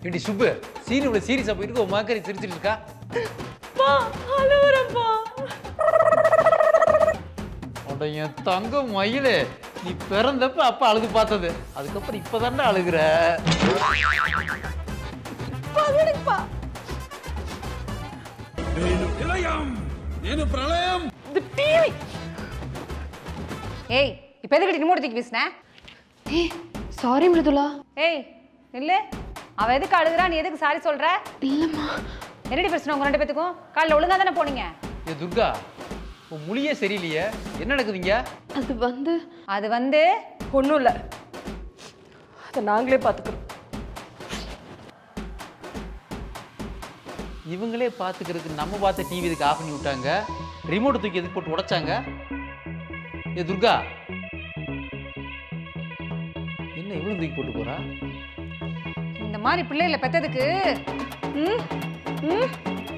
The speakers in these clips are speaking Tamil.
இடி சுப்பு சீனி இவ்வளோ சீரியஸாக போயிருக்கு உன் மாக்கறி சிரிச்சிட்டு இருக்கா பா அழுவுறப்பா உட என் தங்க மயிலு நீ பிறந்தப்ப அப்ப அழுது பார்த்தது அதுக்கப்புறம் இப்பதான்டா அழுகுற பா விடுங்கப்பா இந்த டிவி ஏய் இப்போ எதுக்கு ரிமோட் தூக்கி பேசின ஏய் சாரி மிருதுலா ஏய் நில்லு அவ எதுக்கு அழுகுறா நீ எதுக்கு சாரி சொல்ற இல்லைம்மா என்னடி பிரச்சனை உங்க ரெண்டு பேத்துக்கும் காலைல ஒழுங்கா தானே போனீங்க ஏ துர்கா உன் மொழியே சரியில்லையே என்ன நடக்குதுங்க அது வந்து அது வந்து ஒன்றும் இல்லை அதை நாங்களே பார்த்துக்கிறோம் இவங்களே பார்த்துக்கிறதுக்கு நம்ம பார்த்த டிவி இதுக்கு ஆஃப் பண்ணி விட்டாங்க ரிமோட் தூக்கி எதுக்கு போட்டு உடைச்சாங்க ஏ துர்கா என்ன இவ்வளவு தூக்கி போட்டு போறா இந்த மாதிரி பிள்ளைகளை பெத்ததுக்கு ம் ம்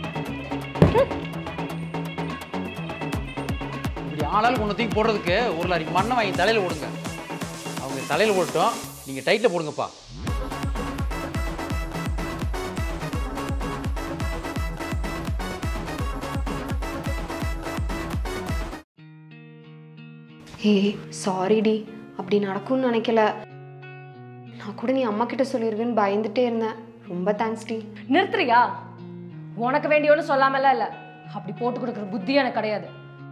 இப்படி ஆளால் ஒன்று தூக்கி போடுறதுக்கு ஒரு லாரி மண்ணை வாங்கி தலையில போடுங்க அவங்க தலையில போட்டோம் நீங்க டைட்ல போடுங்கப்பா ஏய் சாரிடி அப்படி நடக்கும்னு நினைக்கல நான் கூட நீ அம்மா கிட்ட சொல்லிடுவேன்னு பயந்துட்டே இருந்தேன் ரொம்ப தேங்க்ஸ் டி நிறுத்துறியா உனக்கு வேண்டியோன்னு சொல்லாமலாம் இல்லை அப்படி போட்டு கொடுக்குற புத்தி எனக்கு கிடையாது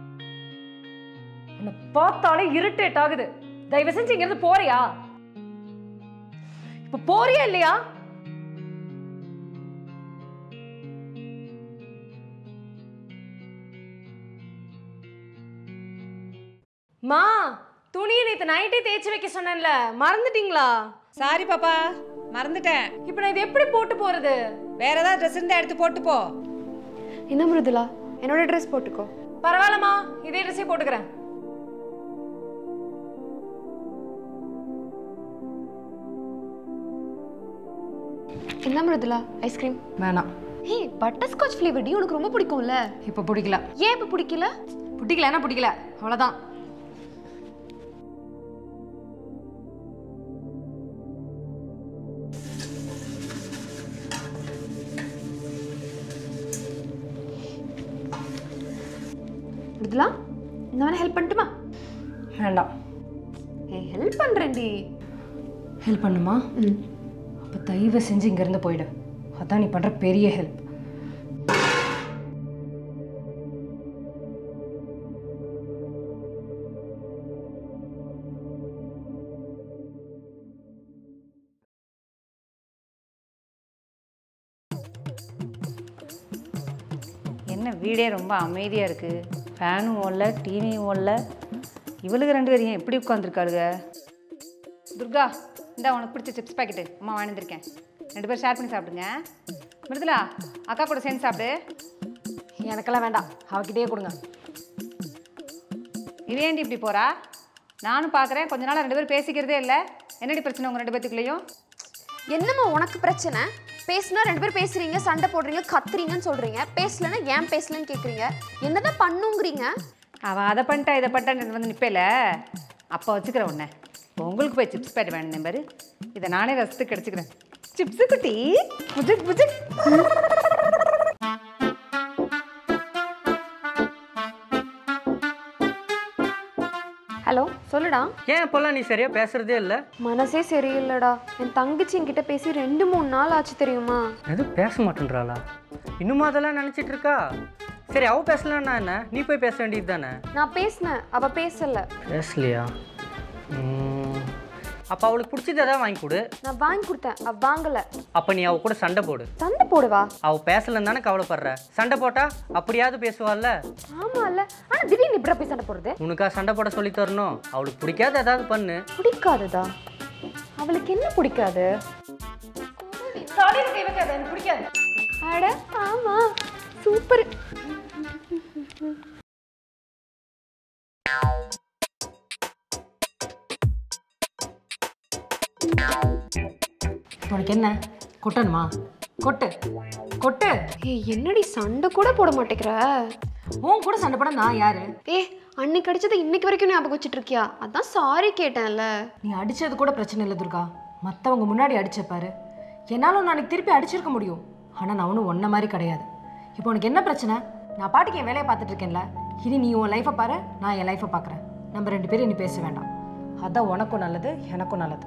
உன்னை பார்த்தாலே இரிட்டேட் ஆகுது தயவு செஞ்சு இங்கிருந்து போறியா இப்ப போறியா இல்லையா மா துணியை நேற்று நைட்டே தேய்ச்சி வைக்க சொன்னேன்ல மறந்துட்டீங்களா சாரி பாப்பா மறந்துட்டேன் இப்போ நான் இது எப்படி போட்டு போறது வேற ஏதாவது ட்ரெஸ் இருந்தா எடுத்து போட்டு போ என்ன மிருதுலா என்னோட ட்ரெஸ் போட்டுக்கோ பரவாயில்லம்மா இதே ட்ரெஸ்ஸே போட்டுக்கிறேன் என்ன மிருதுலா ஐஸ்கிரீம் வேணாம் ஏய் பட்டர் ஸ்காட்ச் ஃப்ளேவர் டி உனக்கு ரொம்ப பிடிக்கும்ல இப்போ பிடிக்கல ஏன் இப்போ பிடிக்கல பிடிக்கலன்னா பிடிக்கல அவ்வளோதான் மிருதுலா இந்த வேணா ஹெல்ப் பண்ணட்டுமா வேண்டாம் ஏய் ஹெல்ப் பண்ணுறேன்டி ஹெல்ப் பண்ணுமா ம் அப்போ தயவு செஞ்சு இங்கேருந்து போயிடு அதான் நீ பண்ணுற பெரிய ஹெல்ப் என்ன வீடே ரொம்ப அமைதியாக இருக்குது ஃபேனும் ஓடல டிவியும் ஓடல இவளுக்கு ரெண்டு பேரும் ஏன் எப்படி உட்காந்துருக்காளுங்க துர்கா இந்தா உனக்கு பிடிச்ச சிப்ஸ் பாக்கெட்டு அம்மா வாங்கியிருக்கேன் ரெண்டு பேரும் ஷேர் பண்ணி சாப்பிடுங்க மிருதுலா அக்கா கூட சேர்ந்து சாப்பிடு எனக்கெல்லாம் வேண்டாம் அவகிட்டயே கொடுங்க இது ஏண்டி இப்படி போறா நானும் பார்க்குறேன் கொஞ்ச நாள் ரெண்டு பேரும் பேசிக்கிறதே இல்லை என்னடி பிரச்சனை உங்கள் ரெண்டு பேத்துக்குள்ளேயும் என்னம்மா உனக்கு பிரச்சனை பேசுனா ரெண்டு பேரும் பேசுறீங்க சண்டை போடுறீங்க கத்துறீங்கன்னு சொல்றீங்க பேசலன்னா ஏன் பேசலன்னு கேக்குறீங்க என்னதான் பண்ணுங்கிறீங்க அவள் அதை பண்ணிட்டா இதை பண்ணிட்டான்னு வந்து நிற்பேல அப்போ வச்சுக்கிறேன் உன்னை இப்போ உங்களுக்கு போய் சிப்ஸ் பேட் வேணும் நம்பரு இதை நானே ரசத்துக்கு கிடச்சிக்கிறேன் சிப்ஸு குட்டி புஜுக் புஜுக் ஹலோ சொல்லுடா ஏன் இப்போல்லாம் நீ சரியா பேசுறதே இல்லை மனசே சரியில்லடா என் தங்கச்சி என்கிட்ட பேசி ரெண்டு மூணு நாள் ஆச்சு தெரியுமா எதுவும் பேச மாட்டேன்றாளா இன்னுமா அதெல்லாம் நினச்சிட்டு இருக்கா சரி அவ பேசலன்னா என்ன நீ போய் பேச வேண்டியது தானே நான் பேசினேன் அவ பேசல பேசலையா அப்போ அவளுக்கு பிடிச்சது எதாவது வாங்கி கொடு நான் வாங்கி கொடுத்தேன் அவ வாங்கல அப்போ நீ அவ கூட சண்டை போடு சண்டை போடுவா அவ பேசலன்னு தானே கவலைப்படுற சண்டை போட்டா அப்படியாவது பேசுவாள்ல ஆமா இல்ல ஆனா திடீர்னு இப்படி போய் சண்டை போடுறது உனக்கா சண்டை போட சொல்லி தரணும் அவளுக்கு பிடிக்காத ஏதாவது பண்ணு பிடிக்காததா அவளுக்கு என்ன பிடிக்காது தலையில கை வைக்காத எனக்கு பிடிக்காது அட ஆமா சூப்பர் உனக்கு என்ன கொட்டணுமா கொட்டு கொட்டு ஏய் என்னடி சண்டை கூட போட மாட்டேங்கிற உன் கூட சண்டை போட நான் யாரு ஏ அன்னைக்கு அடிச்சதை இன்னைக்கு வரைக்கும் ஞாபகம் வச்சுட்டு இருக்கியா அதான் சாரி கேட்டேன்ல நீ அடிச்சது கூட பிரச்சனை இல்லை துர்கா மற்றவங்க முன்னாடி அடிச்ச பாரு என்னால் நாளைக்கு திருப்பி அடிச்சிருக்க முடியும் ஆனால் நான் ஒன்றும் ஒன்றை மாதிரி கிடையாது இப்போ உனக்கு என்ன பிரச்சனை நான் பாட்டுக்கு என் வேலையை பார்த்துட்டு இருக்கேன்ல இனி நீ உன் லைஃப்பை பாரு நான் என் லைஃப்பை பார்க்குறேன் நம்ம ரெண்டு பேரும் இனி பேச வேண்டாம் அதான் உனக்கும் நல்லது எனக்கும் நல்லது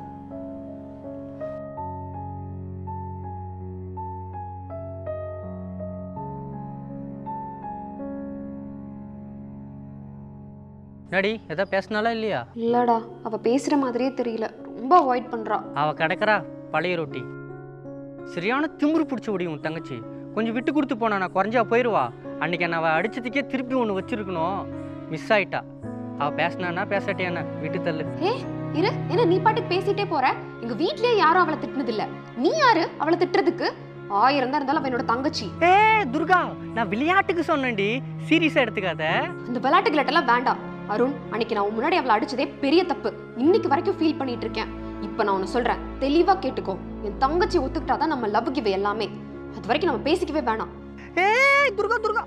என்னடி எதா பேசினாலா இல்லையா இல்லடா அவ பேசுற மாதிரியே தெரியல ரொம்ப அவாய்ட் பண்றா அவள் கிடக்குறா பழைய ரொட்டி சரியான திமிரு பிடிச்ச முடியும் உன் தங்கச்சி கொஞ்சம் விட்டு கொடுத்து போனா நான் குறைஞ்சா போயிடுவா அன்னைக்கு என்ன அவள் அடிச்சதுக்கே திருப்பி ஒன்று வச்சிருக்கணும் மிஸ் ஆயிட்டா அவள் பேசினானா பேசாட்டியானா விட்டு தள்ளு ஏ இரு என்ன நீ பாட்டுக்கு பேசிட்டே போற எங்க வீட்லயே யாரும் அவளை திட்டினது இல்ல நீ யாரு அவளை திட்டுறதுக்கு ஆயிரம் தான் இருந்தாலும் அவ என்னோட தங்கச்சி ஏ துர்கா நான் விளையாட்டுக்கு சொன்னேன்டி சீரியஸாக எடுத்துக்காத இந்த விளையாட்டு கிளட்டெல்லாம் வேண்டாம் அருண் அன்னைக்கு நான் உன் முன்னாடி அவளை அடிச்சதே பெரிய தப்பு இன்னைக்கு வரைக்கும் ஃபீல் பண்ணிட்டு இருக்கேன் இப்போ நான் ஒன்று சொல்றேன் தெளிவா கேட்டுக்கோ என் தங்கச்சி ஒத்துக்கிட்டாதான் நம்ம லவ் கிவ் எல்லாமே அது வரைக்கும் நம்ம பேசிக்கவே வேணாம் ஏய் துர்கா துர்கா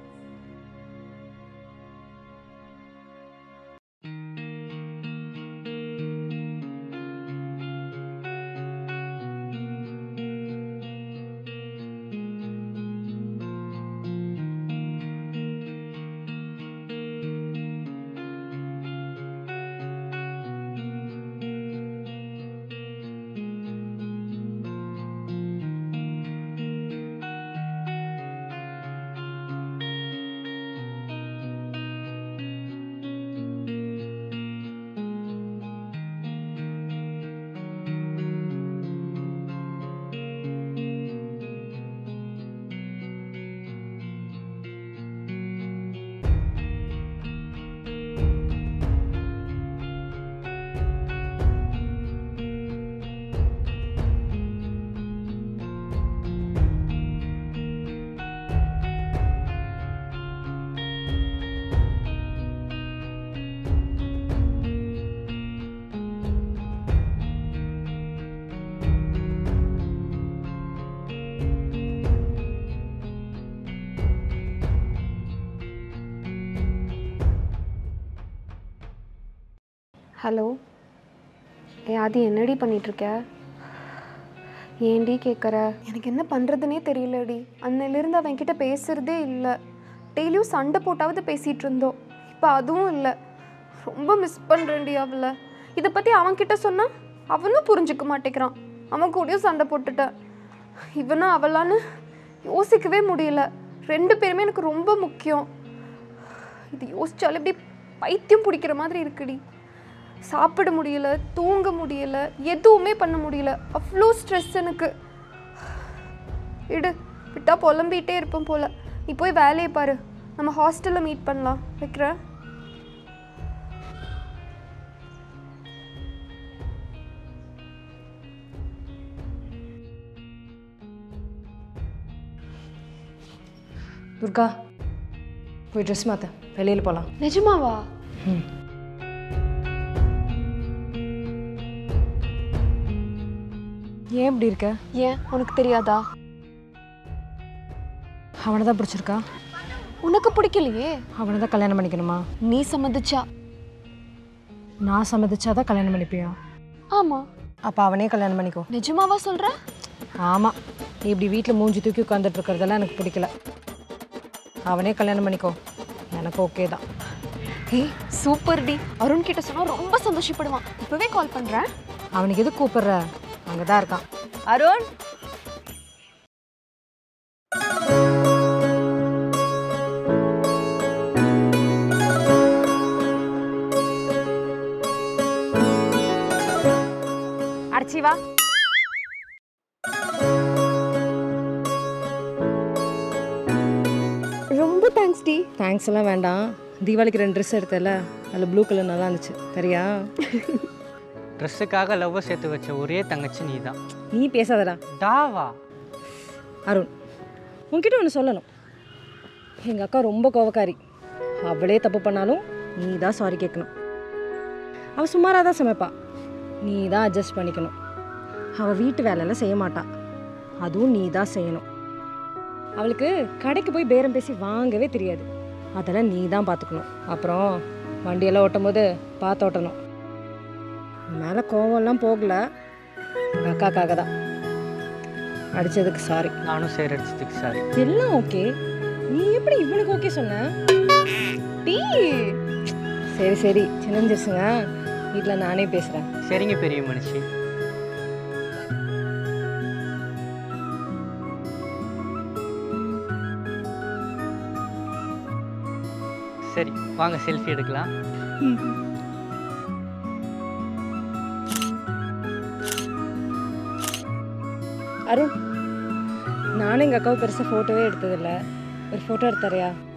ஹலோ ஏ அது என்னடி பண்ணிட்டு இருக்க ஏன்டி கேட்குற எனக்கு என்ன பண்ணுறதுனே தெரியலடி அன்னையிலிருந்து அவன் கிட்ட பேசுறதே இல்லை டெய்லியும் சண்டை போட்டாவது பேசிகிட்டு இருந்தோம் இப்போ அதுவும் இல்லை ரொம்ப மிஸ் பண்ணுறேன்டி அவளை இதை பற்றி அவன்கிட்ட சொன்னால் அவனும் புரிஞ்சுக்க மாட்டேங்கிறான் அவன் கூடயும் சண்டை போட்டுட்டேன் இவனும் அவளான்னு யோசிக்கவே முடியல ரெண்டு பேருமே எனக்கு ரொம்ப முக்கியம் இது யோசிச்சாலே இப்படி பைத்தியம் பிடிக்கிற மாதிரி இருக்குடி சாப்பிட முடியல தூங்க முடியல எதுவுமே பண்ண முடியல அவ்வளோ ஸ்ட்ரெஸ் எனக்கு இடு விட்டா புலம்பிகிட்டே இருப்பேன் போல நீ போய் வேலையை பாரு நம்ம ஹாஸ்டலில் மீட் பண்ணலாம் வைக்கிறேன் துர்கா போய் ட்ரெஸ் மாற்ற வெளியில் போகலாம் நிஜமாவா ஏன் இப்படி இருக்க ஏன் உனக்கு தெரியாதா அவனை தான் பிடிச்சிருக்கா உனக்கு பிடிக்கலையே அவனை தான் கல்யாணம் பண்ணிக்கணுமா நீ சம்மதிச்சா நான் சம்மதிச்சாதான் கல்யாணம் பண்ணிப்பியா ஆமாம் அப்போ அவனே கல்யாணம் பண்ணிக்கோ நிஜமாவா சொல்கிற ஆமாம் நீ இப்படி வீட்டில் மூஞ்சி தூக்கி உட்காந்துட்டு இருக்கிறதெல்லாம் எனக்கு பிடிக்கல அவனே கல்யாணம் பண்ணிக்கோ எனக்கு ஓகே தான் ஏய் சூப்பர் டி அருண் கிட்ட சொன்னா ரொம்ப சந்தோஷப்படுவான் இப்பவே கால் பண்றேன் அவனுக்கு எது கூப்பிடுற அங்கே தான் இருக்கான் அருண் அடிச்சி வா ரொம்ப தேங்க்ஸ் டி தேங்க்ஸ் எல்லாம் வேண்டாம் தீபாவளிக்கு ரெண்டு ட்ரெஸ் எடுத்தல அதில் ப்ளூ கலர் நல்லா இருந்துச்சு சரியா ட்ரெஸ்ஸுக்காக லவ்வை சேர்த்து வச்ச ஒரே தங்கச்சி நீ தான் நீ பேசாதடா டாவா அருண் உன்கிட்ட ஒன்று சொல்லணும் எங்கள் அக்கா ரொம்ப கோவக்காரி அவளே தப்பு பண்ணாலும் நீ தான் சாரி கேட்கணும் அவள் சுமாராக தான் சமைப்பா நீ தான் அட்ஜஸ்ட் பண்ணிக்கணும் அவள் வீட்டு வேலையெல்லாம் செய்ய மாட்டா அதுவும் நீ தான் செய்யணும் அவளுக்கு கடைக்கு போய் பேரம் பேசி வாங்கவே தெரியாது அதெல்லாம் நீ தான் பார்த்துக்கணும் அப்புறம் வண்டியெல்லாம் ஓட்டும் போது பார்த்து ஓட்டணும் உன் மேலே கோவம்லாம் போகல எங்கள் அக்காக்காக தான் அடித்ததுக்கு சாரி நானும் சேர் அடிச்சதுக்கு சாரி எல்லாம் ஓகே நீ எப்படி இவனுக்கு ஓகே சொன்ன டீ சரி சரி சின்னஞ்சிருச்சுங்க வீட்டில் நானே பேசுகிறேன் சரிங்க பெரிய மனுஷி சரி வாங்க செல்ஃபி எடுக்கலாம் அருண் நானும் எங்கள் அக்காவை பெருசாக ஃபோட்டோவே எடுத்ததில்ல ஒரு ஃபோட்டோ எடுத்தறியா